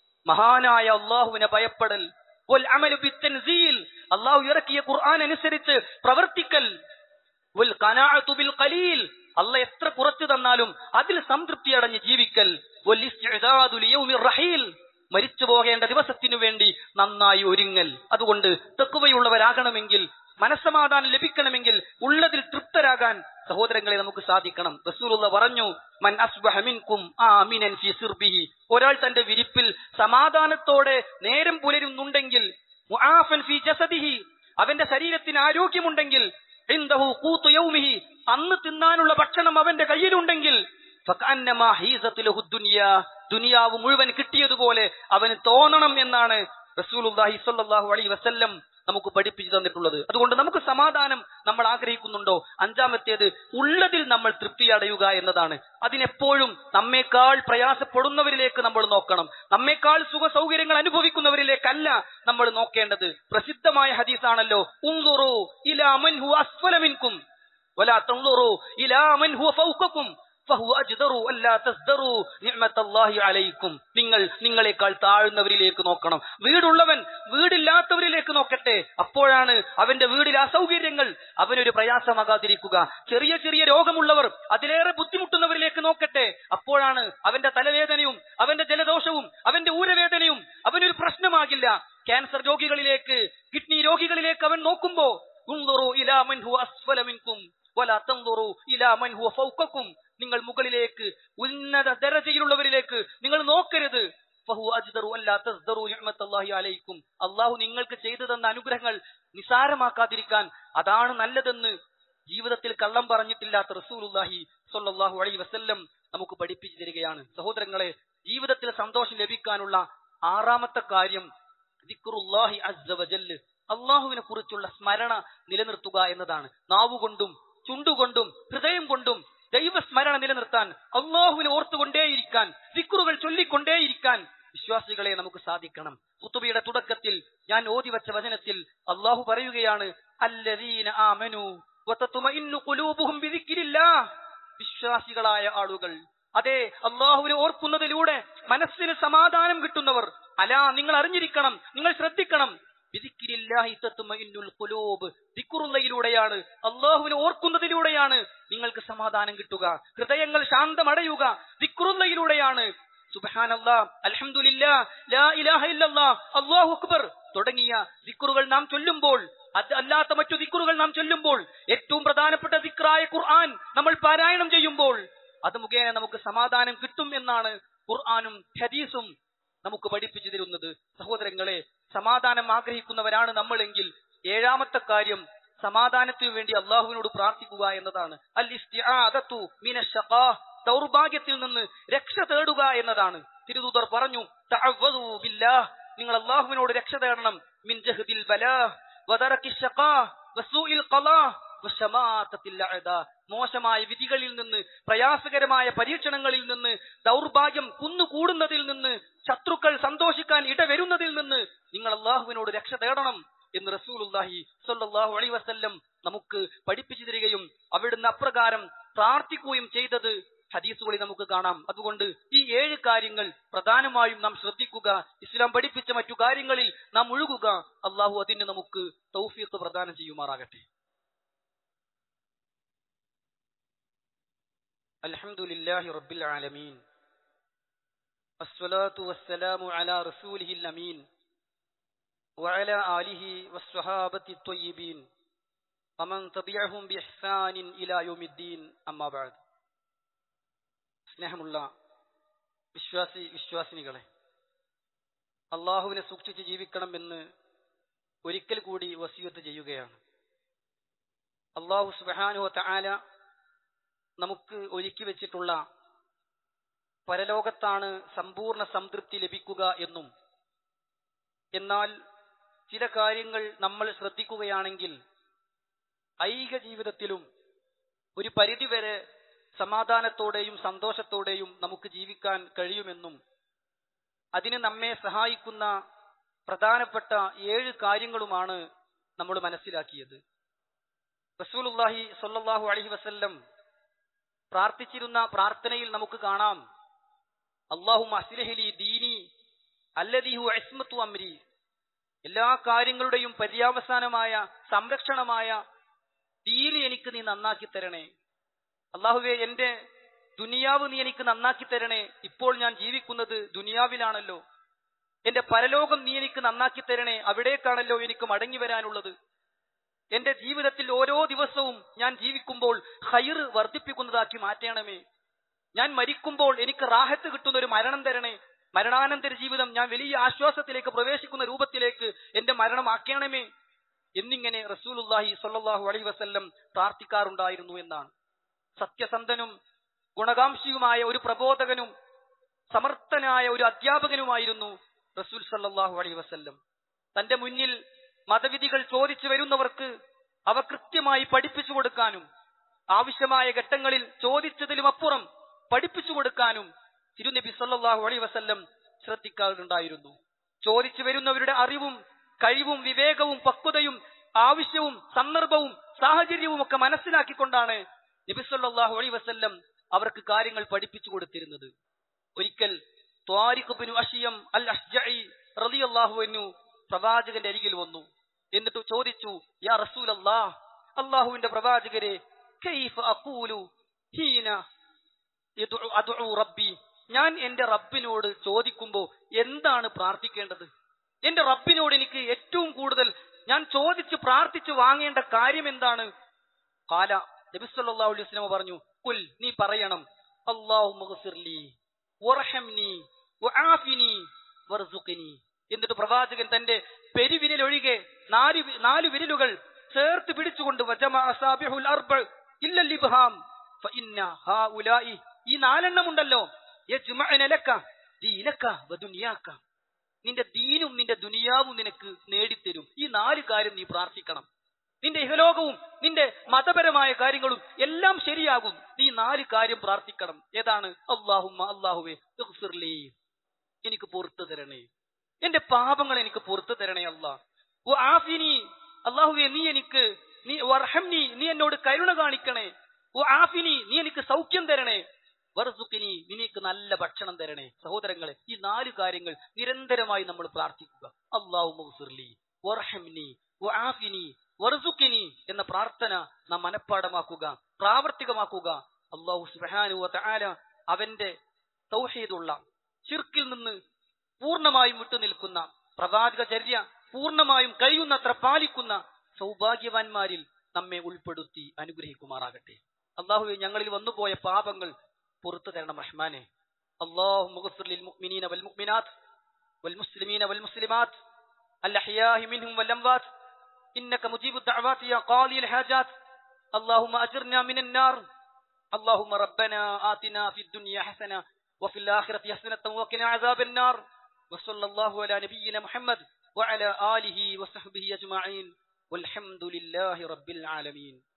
മഹാനായ അള്ളാഹുവിനെ ഭയപ്പെടൽ വൽ അമലു ബിത്തൻസീൽ അള്ളാഹു ഇറക്കിയ ഖുർആൻ അനുസരിച്ച് പ്രവർത്തിക്കൽ വൽ ഖനാഅത്തു ബിൽ ഖലീൽ അല്ല എത്ര കുറച്ചു തന്നാലും അതിൽ സംതൃപ്തി അടഞ്ഞ് ജീവിക്കൽ വൽ ഇസ്തിഅദാദു ലിയൗമിർ റഹീൽ മരിച്ചു പോകേണ്ട ദിവസത്തിനു വേണ്ടി നന്നായി ഒരുങ്ങൽ അതുകൊണ്ട് തെക്കുവയുള്ളവരാകണമെങ്കിൽ മനസ്സമാധാനം ലഭിക്കണമെങ്കിൽ ഉള്ളതിൽ തൃപ്തരാകാൻ സഹോദരങ്ങളെ നമുക്ക് സാധിക്കണം റസൂലുള്ള പറഞ്ഞു മൻ അസ്ബഹ മിൻകും ആമിനൻ ഫി സിർബിഹി ഒരാൾ തന്റെ വിരിപ്പിൽ സമാധാനത്തോടെ നേരം പുലരുന്നുണ്ടെങ്കിൽ മുആഫൻ ഫി ജസദിഹി അവന്റെ ശരീരത്തിന് ആരോഗ്യമുണ്ടെങ്കിൽ ഇൻദഹു ഖൂതു യൗമിഹി അന്ന് തിന്നാനുള്ള ഭക്ഷണം അവന്റെ കയ്യിലുണ്ടെങ്കിൽ ഫകഅന്നമാ ഹീസത്ത് ലഹു ദുനിയ ദുനിയാവ് മുഴുവൻ കിട്ടിയതുപോലെ അവന് തോന്നണം എന്നാണ് റസൂലുള്ളാഹി സ്വല്ലല്ലാഹു അലൈഹി വസല്ലം നമുക്ക് പഠിപ്പിച്ചു തന്നിട്ടുള്ളത് അതുകൊണ്ട് നമുക്ക് സമാധാനം നമ്മൾ ആഗ്രഹിക്കുന്നുണ്ടോ അഞ്ചാമത്തേത് ഉള്ളതിൽ നമ്മൾ തൃപ്തി അടയുക എന്നതാണ് അതിനെപ്പോഴും നമ്മേക്കാൾ പ്രയാസപ്പെടുന്നവരിലേക്ക് നമ്മൾ നോക്കണം നമ്മേക്കാൾ സുഖ സൗകര്യങ്ങൾ അനുഭവിക്കുന്നവരിലേക്കല്ല നമ്മൾ നോക്കേണ്ടത് പ്രസിദ്ധമായ ഹദീസാണല്ലോ ഉൻദുറു ഇലാ മൻ ഹുവ അസ്ഫല മിൻകും വലാ തൻദുറു ഇലാ മൻ ഹുവ ഫൗകക്കും ഫഹുവ അജ്ദറു അല്ലാ തസ്ദറു നിഅമത്തല്ലാഹി അലൈക്കും നിങ്ങൾ നിങ്ങളെക്കാൾ താഴ്ന്നവരിലേക്ക് നോക്കണം വീടുള്ളവൻ വീടില്ലാത്തവരിലേക്ക് നോക്കട്ടെ അപ്പോഴാണ് അവന്റെ വീടിലെ അസൗകര്യങ്ങൾ അവനൊരു പ്രയാസമാകാതിരിക്കുക ചെറിയ ചെറിയ രോഗമുള്ളവർ അതിലേറെ ബുദ്ധിമുട്ടുന്നവരിലേക്ക് നോക്കട്ടെ അപ്പോഴാണ് അവന്റെ തലവേദനയും അവന്റെ ജലദോഷവും അവന്റെ ഊരവേദനയും അവനൊരു പ്രശ്നമാകില്ല ക്യാൻസർ രോഗികളിലേക്ക് കിഡ്നി രോഗികളിലേക്ക് അവൻ നോക്കുമ്പോ ഉൻദുറു ഇലാ മൻ ഹുവ അസ്ഫല മിൻകും വലാ തൻദുറു ഇലാ മൻ ഹുവ ഫൗകക്കും നിങ്ങൾ മുകളിലേക്ക് ഉന്നത ദരജയിലുള്ളവരിലേക്ക് നിങ്ങൾ നോക്കരുത് ഫഹു അജ്ദറു അല്ലാ തസ്ദറു നിഅമത്തല്ലാഹി അലൈക്കും അള്ളാഹു നിങ്ങൾക്ക് ചെയ്തു തന്ന അനുഗ്രഹങ്ങൾ നിസാരമാക്കാതിരിക്കാൻ അതാണ് നല്ലതെന്ന് ജീവിതത്തിൽ കള്ളം പറഞ്ഞിട്ടില്ലാത്ത റസൂലുള്ളാഹി സ്വല്ലല്ലാഹു അലൈഹി വസല്ലം നമുക്ക് പഠിപ്പിച്ചു തരികയാണ് സഹോദരങ്ങളെ ജീവിതത്തിൽ സന്തോഷം ലഭിക്കാനുള്ള ആറാമത്തെ കാര്യം ദിക്റുല്ലാഹി അസ്സ വജല്ല് അള്ളാഹുവിനെ കുറിച്ചുള്ള സ്മരണ നിലനിർത്തുക എന്നതാണ് നാവുകൊണ്ടും ചുണ്ടുകൊണ്ടും ഹൃദയം കൊണ്ടും ദൈവസ്മരണ നിലനിർത്താൻ അള്ളാഹുവിനെ ഓർത്തുകൊണ്ടേയിരിക്കാൻ സിക്കുറുകൾ ചൊല്ലിക്കൊണ്ടേയിരിക്കാൻ വിശ്വാസികളെ നമുക്ക് സാധിക്കണം കുത്തുബിയുടെ തുടക്കത്തിൽ ഞാൻ ഓതി വച്ച വചനത്തിൽ അള്ളാഹു പറയുകയാണ് അല്ലദീന ആമനു വതത്മഇന്നു ഖുലൂബുഹും ബിദിക്രില്ലാഹ് വിശ്വാസികളായ ആളുകൾ അതെ അള്ളാഹുവിനെ ഓർക്കുന്നതിലൂടെ മനസ്സിന് സമാധാനം കിട്ടുന്നവർ അലാ നിങ്ങൾ അറിഞ്ഞിരിക്കണം നിങ്ങൾ ശ്രദ്ധിക്കണം ബിദിക്രില്ലാഹി തത്മഇന്നുൽ ഖുലൂബ് ദിക്റുള്ളയിലൂടെയാണ് അള്ളാഹുവിനെ ഓർക്കുന്നതിലൂടെയാണ് നിങ്ങൾക്ക് സമാധാനം കിട്ടുക ഹൃദയങ്ങൾ ശാന്തമടയുക ദിക്റുള്ളയിലൂടെയാണ് സുബ്ഹാനല്ലാ അൽഹംദുലില്ലാ ലാ ഇലാഹ ഇല്ലല്ലാ അല്ലാഹു അക്ബർ തുടങ്ങിയ ദിക്റുകൾ നാം ചൊല്ലുമ്പോൾ അത് അല്ലാത്ത മറ്റു ദിക്റുകൾ നാം ചൊല്ലുമ്പോൾ ഏറ്റവും പ്രധാനപ്പെട്ട ദിക്റായ ഖുർആൻ നമ്മൾ പാരായണം ചെയ്യുമ്പോൾ അത് മുഖേന നമുക്ക് സമാധാനം കിട്ടും എന്നാണ് ഖുർആനും ഹദീസും നമുക്ക് പഠിപ്പിച്ചു തരുന്നത് സഹോദരങ്ങളെ സമാധാനം ആഗ്രഹിക്കുന്നവരാണ് നമ്മളെങ്കിൽ ഏഴാമത്തെ കാര്യം സമാധാനത്തിനു വേണ്ടി അള്ളാഹുവിനോട് പ്രാർത്ഥിക്കുക എന്നതാണ് അൽ ഇസ്തിആദത്തു മിനശ് ശഖാ ദൗർഭാഗ്യത്തിൽ നിന്ന് രക്ഷ തേടുക എന്നതാണ് തിരുദൂതർ പറഞ്ഞു തഅവ്വദു ബില്ലാഹ് നിങ്ങൾ അള്ളാഹുവിനോട് രക്ഷ തേടണം മിൻ ജഹദിൽ ബലാഹ് വദറക്കി ശഖാ വസൂഇൽ ഖലാഹ് വശമാതത്തിൽ അഅദാ മോശമായ വിധികളിൽ നിന്ന് പ്രയാസകരമായ പരീക്ഷണങ്ങളിൽ നിന്ന് ദൗർഭാഗ്യം കുന്നുകൂടുന്നതിൽ നിന്ന് ശത്രുക്കൾ സന്തോഷിക്കാൻ ഇടവരുന്നതിൽ നിന്ന് നിങ്ങൾ അള്ളാഹുവിനോട് രക്ഷ തേടണം എന്ന് റസൂലുല്ലാഹി സ്വല്ലല്ലാഹു അലൈഹി വസല്ലം നമുക്ക് പഠിപ്പിച്ചു തരികയും അവിടുന്ന് അപ്രകാരം പ്രാർത്ഥിക്കുകയും ചെയ്തത് ഹദീസുകളിൽ നമുക്ക് കാണാം അതുകൊണ്ട് ഈ ഏഴ് കാര്യങ്ങൾ പ്രധാനമായും നാം ശ്രദ്ധിക്കുക ഇസ്ലാം പഠിപ്പിച്ച മറ്റു കാര്യങ്ങളിൽ നാം ഒഴുകുക അള്ളാഹു അതിന് നമുക്ക് തൗഫീഖ് പ്രദാനം ചെയ്യുമാറാകട്ടെ الحمد لله رب العالمين الصلاة والسلام على رسوله الأمين وعلى آله والصحابة الطيبين ومن تبعهم بإحسان إلى يوم الدين أما بعد സ്നേഹമുള്ള വിശ്വാസി വിശ്വാസിനികളെ അള്ളാഹുവിനെ സൂക്ഷിച്ച് ജീവിക്കണമെന്ന് ഒരിക്കൽ കൂടി വസീയത്ത് ചെയ്യുകയാണ് അള്ളാഹു സുബാനുഹ തആല നമുക്ക് ഒരുക്കി വെച്ചിട്ടുള്ള പരലോകത്താണ് സമ്പൂർണ്ണ സംതൃപ്തി ലഭിക്കുക എന്നും എന്നാൽ ചില കാര്യങ്ങൾ നമ്മൾ ശ്രദ്ധിക്കുകയാണെങ്കിൽ ഐഹിക ജീവിതത്തിലും ഒരു പരിധിവരെ സമാധാനത്തോടെയും സന്തോഷത്തോടെയും നമുക്ക് ജീവിക്കാൻ കഴിയുമെന്നും അതിന് നമ്മെ സഹായിക്കുന്ന പ്രധാനപ്പെട്ട ഏഴ് കാര്യങ്ങളുമാണ് നമ്മൾ മനസ്സിലാക്കിയത് റസൂലുല്ലാഹി സ്വല്ലല്ലാഹു അലൈഹി വസല്ലം പ്രാർത്ഥിച്ചിരുന്ന പ്രാർത്ഥനയിൽ നമുക്ക് കാണാം അള്ളാഹു അസ്ലഹലി ദീനി അല്ലദിഹു അസ്മത്തു അമ്രി എല്ലാ കാര്യങ്ങളുടെയും പര്യാവസാനമായ സംരക്ഷണമായ ദീനി എനിക്ക് നീ നന്നാക്കി തരണേ അള്ളാഹുവെ എന്റെ ദുനിയാവ് നീ എനിക്ക് നന്നാക്കി തരണേ ഇപ്പോൾ ഞാൻ ജീവിക്കുന്നത് ദുനിയാവിലാണല്ലോ എന്റെ പരലോകം നീ എനിക്ക് നന്നാക്കി തരണേ അവിടേക്കാണല്ലോ എനിക്ക് മടങ്ങി വരാനുള്ളത് എന്റെ ജീവിതത്തിൽ ഓരോ ദിവസവും ഞാൻ ജീവിക്കുമ്പോൾ ഹൈർ വർദ്ധിപ്പിക്കുന്നതാക്കി മാറ്റണമേ ഞാൻ മരിക്കുമ്പോൾ എനിക്ക് റാഹത്ത് കിട്ടുന്ന ഒരു മരണം തരണേ മരണാനന്തര ജീവിതം ഞാൻ വലിയ ആശ്വാസത്തിലേക്ക് പ്രവേശിക്കുന്ന രൂപത്തിലേക്ക് എന്റെ മരണം ആക്കണമേ എന്നിങ്ങനെ റസൂലുല്ലാഹി സ്വല്ലല്ലാഹു അലൈഹി വസല്ലം പ്രാർത്ഥിക്കാറുണ്ടായിരുന്നു എന്നാണ് സത്യസന്ധനും ഗുണകാംക്ഷിയുമായ ഒരു പ്രബോധകനും സമർത്ഥനായ ഒരു അധ്യാപകനുമായിരുന്നു റസൂൽ സല്ലല്ലാഹു അലൈഹി വസല്ലം തന്റെ മുന്നിൽ മതവിധികൾ ചോദിച്ചു വരുന്നവർക്ക് അവ കൃത്യമായി പഠിപ്പിച്ചു കൊടുക്കാനും ആവശ്യമായ ഘട്ടങ്ങളിൽ ചോദിച്ചതിലും അപ്പുറം പഠിപ്പിച്ചു കൊടുക്കാനും തിരുനബി സല്ലല്ലാഹു അലൈഹി വസല്ലം ശ്രദ്ധിക്കാറുണ്ടായിരുന്നു ചോദിച്ചു വരുന്നവരുടെ അറിവും കഴിവും വിവേകവും പക്വതയും ആവശ്യവും സന്ദർഭവും സാഹചര്യവും ഒക്കെ മനസ്സിലാക്കിക്കൊണ്ടാണ് നബി സല്ലല്ലാഹു അലൈഹി വസല്ലം അവർക്ക് കാര്യങ്ങൾ പഠിപ്പിച്ചു കൊടുത്തിരുന്നത് ഒരിക്കൽ ത്വാരിഖ് ബിനു അഷിയം അൽ അഷ്ജഈ റളിയല്ലാഹു അൻഹു പ്രവാചകന്റെ അരികിൽ വന്നു എന്നിട്ട് ചോദിച്ചു യാ റസൂലല്ലാഹ് അല്ലാഹുവിന്റെ പ്രവാചകരെ കൈഫ അഖൂലു ഹീന യദ്ഉ അദ്ഉ റബ്ബി ഞാൻ എന്റെ റബ്ബിനോട് ചോദിക്കുമ്പോ എന്താണ് പ്രാർത്ഥിക്കേണ്ടത് എന്റെ റബ്ബിനോട് എനിക്ക് ഏറ്റവും കൂടുതൽ ഞാൻ ചോദിച്ച് പ്രാർത്ഥിച്ച് വാങ്ങേണ്ട കാര്യം എന്താണ് കാല നബി സല്ലല്ലാഹു അലൈഹി വസല്ലം പറഞ്ഞു കുൽ നീ പറയണം അല്ലാഹു മഗ്ഫിർലി വർഹംനി വആഫിനി വർസുഖ്നി എന്നിട്ട് പ്രവാചകൻ തന്റെ പെരുവിരൽ ഒഴികെ നാല് വി- നാല് വിരലുകൾ ചേർത്ത് പിടിച്ചുകൊണ്ട് വജമ അസാബിഹുൽ അർബ് ഇല്ലൽ ഇബ്ഹാം ഫഇന്ന ഹാഉലായി ഈ നാലെണ്ണം ഉണ്ടല്ലോ യജ്മഅന ലക ദീനക വദുനിയാക നിന്റെ ദീനും നിന്റെ ദുനിയാവും നിനക്ക് നേടിത്തരും ഈ നാല് കാര്യം നീ പ്രാർത്ഥിക്കണം നിന്റെ ഇഹലോകവും നിന്റെ മതപരമായ കാര്യങ്ങളും എല്ലാം ശരിയാകും നീ നാല് കാര്യം പ്രാർത്ഥിക്കണം ഏതാണ് അള്ളാഹുമ്മ അള്ളാഹുവേ ഇഗ്ഫിർലി. എനിക്ക് പുറത്തു തരണേ എന്റെ പാപങ്ങൾ എനിക്ക് പുറത്തു തരണേ അല്ലാ ഓ ആഫിനി അള്ളാഹുവേ നീ എനിക്ക് നീ വർഹംനി നീ എന്നോട് കരുണ കാണിക്കണേ ഓ ആഫിനി നീ എനിക്ക് സൗഖ്യം തരണേ വർസുക്കിനി നീ എനിക്ക് നല്ല ഭക്ഷണം തരണേ സഹോദരങ്ങളെ ഈ നാല് കാര്യങ്ങൾ നിരന്തരമായി നമ്മൾ പ്രാർത്ഥിക്കുക അള്ളാഹു മഗ്ഫിർലി വർഹംനി വആഫിനി വർസുക്കിനി എന്ന പ്രാർത്ഥന നാം മനഃപ്പാടമാക്കുക പ്രാവർത്തികമാക്കുക അള്ളാഹു സുബ്ഹാനഹു വ തആല അവന്റെ തൗഹീദുള്ള ശിർക്കിൽ നിന്ന് പൂർണ്ണമായും വിട്ടുനിൽക്കുന്ന പ്രവാചകചര്യ പൂർണ്ണമായും കഴിയുന്നത്ര പാലിക്കുന്ന സൗഭാഗ്യവാന്മാരിൽ നമ്മെ ഉൾപ്പെടുത്തി അനുഗ്രഹിക്കുമാറാകട്ടെ അള്ളാഹുവെ ഞങ്ങളിൽ വന്നുപോയ പാപങ്ങൾ പുറത്തു തരണം റഹ്മാനെ അള്ളാഹു മുഅ്മിനീന വൽ മുഅ്മിനാത്ത് والمسلمين والمسلمات الأحياء منهم والأموات إنك مجيب الدعوات يا قاضي الحاجات اللهم أجرنا من النار اللهم ربنا آتنا في الدنيا حسنة وفي الآخرة حسنة وقنا عذاب النار وصلى الله على نبينا محمد وعلى آله وصحبه أجمعين والحمد لله رب العالمين